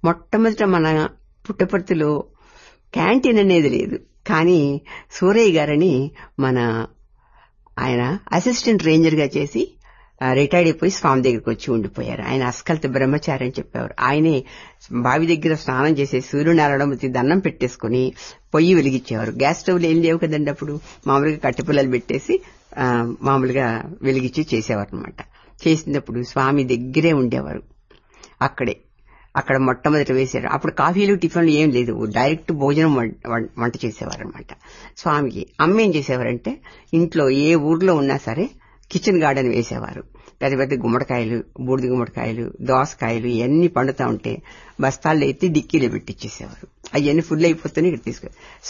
మొట్టమొదట మన పుట్టపర్తిలో క్యాంటీన్ అనేది లేదు కానీ సూరయ్య గారని మన ఆయన అసిస్టెంట్ రేంజర్ గా చేసి ఆ, రిటైర్డ్ అయిపోయి స్వామి దగ్గరికి వచ్చి ఉండిపోయారు ఆయన అస్కల్త బ్రహ్మచారి అని చెప్పేవారు ఆయనే బావి దగ్గర స్నానం చేసి సూర్యనారాయణ వచ్చి దండం పెట్టేసుకుని పొయ్యి వెలిగించేవారు గ్యాస్ స్టవ్లు ఏం లేవు కదండి అప్పుడు మామూలుగా కట్టెపుల్లలు పెట్టేసి ఆ, మామూలుగా వెలిగించి చేసేవారు అనమాట చేసినప్పుడు స్వామి దగ్గరే ఉండేవారు అక్కడే అక్కడ మొట్టమొదట వేశారు అప్పుడు కాఫీలు టిఫిన్లు ఏం లేదు డైరెక్ట్ భోజనం వం- వం- వంట చేసేవారు అనమాట స్వామికి అమ్మ ఏం చేసేవారంటే ఇంట్లో ఏ ఊర్లో ఉన్నా సరే కిచెన్ గార్డెన్ వేసేవారు పెద్ద పెద్ద గుమ్మడికాయలు బూడిద గుమ్మడికాయలు దోసకాయలు ఇవన్నీ పండుతా ఉంటే బస్తాల్లో ఎత్తి డిక్కీలో పెట్టిచ్చేసేవారు అవన్నీ ఫుల్ అయిపోతేనే ఇక్కడ తీసుకు